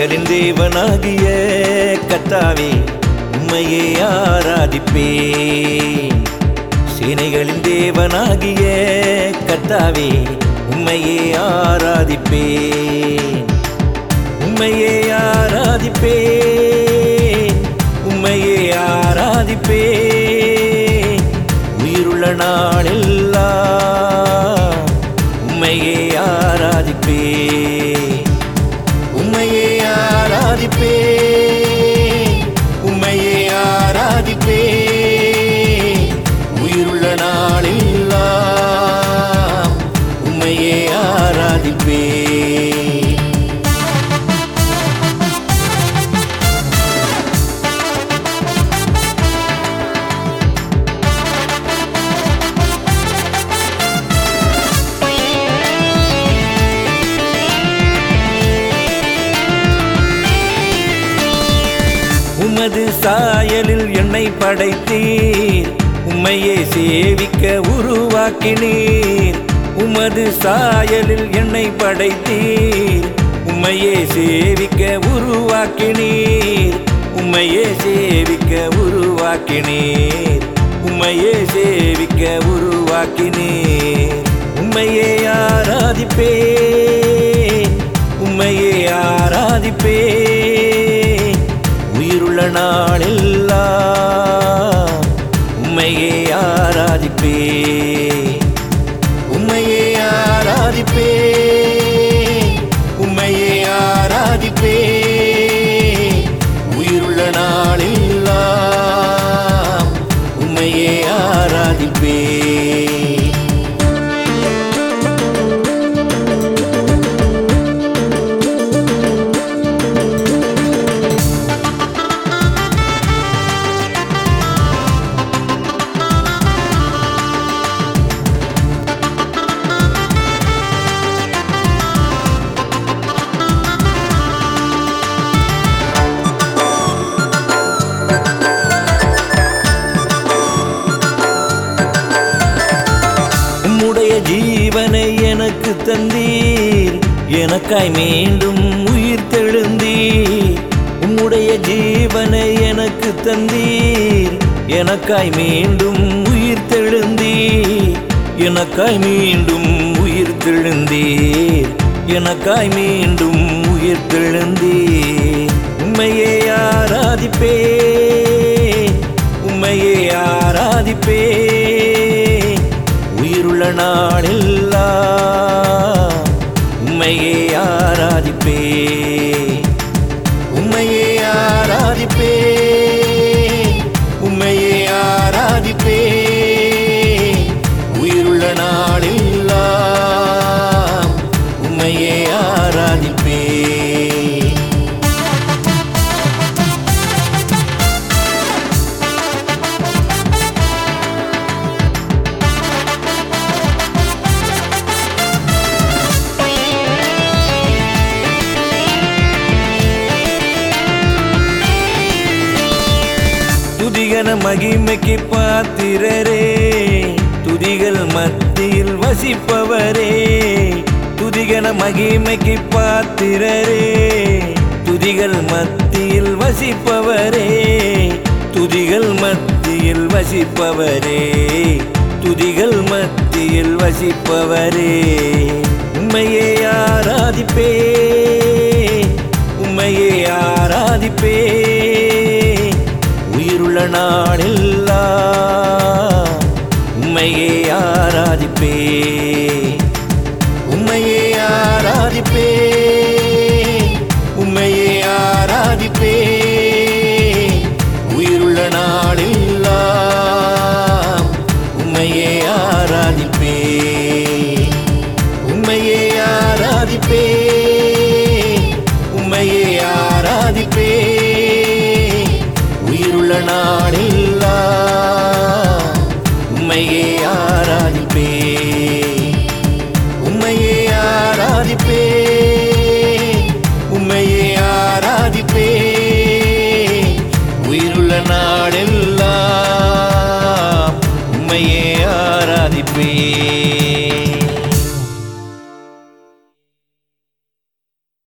சேனைகளின் தேவனாகிய கத்தாவே உம்மையே ஆராதிப்பேன் சேனைகளின் தேவனாகிய கத்தாவே உம்மையே ஆராதிப்பேன் உம்மையே ஆராதிப்பேன் உம்மையே ஆராதிப்பேன் உயிருள்ள நாளெல்லாம் உம்மையே ஆராதிப்பேன் உம்மையே ஆராதிப்பேன் உம்மையே ஆராதிப்பேன் உயிருள்ள நாளெல்லாம் உம்மையே ஆராதிப்பேன் உமது சாயலில் என்னை படைத்தீர் உம்மையே சேவிக்க உருவாக்கினீர் உமது சாயலில் என்னை படைத்தீர் உம்மையே சேவிக்க உருவாக்கினீர் உம்மையே சேவிக்க உருவாக்கினீர் உம்மையே சேவிக்க உருவாக்கினீர் உம்மையே ஆராதிப்பேன் உம்மையே ஆராதிப்பேன் உயிருள்ள நாளெல்லாம் உம்மையே ஆராதிப்பேன் உம்மையே ஆராதிப்பேன் உம்மையே ஆராதிப்பேன் உயிருள்ள நாளெல்லாம் உம்மையே ஆராதிப்பேன் உம்முடைய ஜீவனை எனக்கு தந்தீர் எனக்காய் மீண்டும் உயிர் தெழுந்தீர் உம்முடைய ஜீவனை எனக்கு தந்தீர் எனக்காய் மீண்டும் உயிர் தெழுந்தீர் எனக்காய் மீண்டும் உயிர் தெழுந்தீர் எனக்காய் மீண்டும் உயிர் தெழுந்தீர் உம்மையே ஆராதிப்பேன் உம்மையே ஆராதிப்பேன் உயிருள்ள நாளெல்லாம் உம்மையே ஆராதிப்பேன் உம்மையே ஆராதிப்பேன் உம்மையே ஆராதிப்பேன் உயிருள்ள நாளெல்லாம் உம்மையே ஆராதிப்பேன் துதிகன மகிமைக்கு பாத்திரரே துதிகள் மத்தியில் வசிப்பவரே துதிகன மகிமைக்கு பாத்திரரே துதிகள் மத்தியில் வசிப்பவரே துதிகள் மத்தியில் வசிப்பவரே துதிகள் மத்தியில் வசிப்பவரே உம்மையே ஆராதிப்பே உம்மையே ஆராதிப்பே உயிருள்ள நாளெல்லாம் உம்மையே ஆராதிப்பே உம்மையே ஆராதிப்பே உம்மையே ஆராதிப்பே உயிருள்ள நாளெல்லாம் உம்மையே ஆராதிப்பே உம்மையே ஆராதிப்பே உம்மையே ஆராதிப்பே உயிருள்ள நாளில்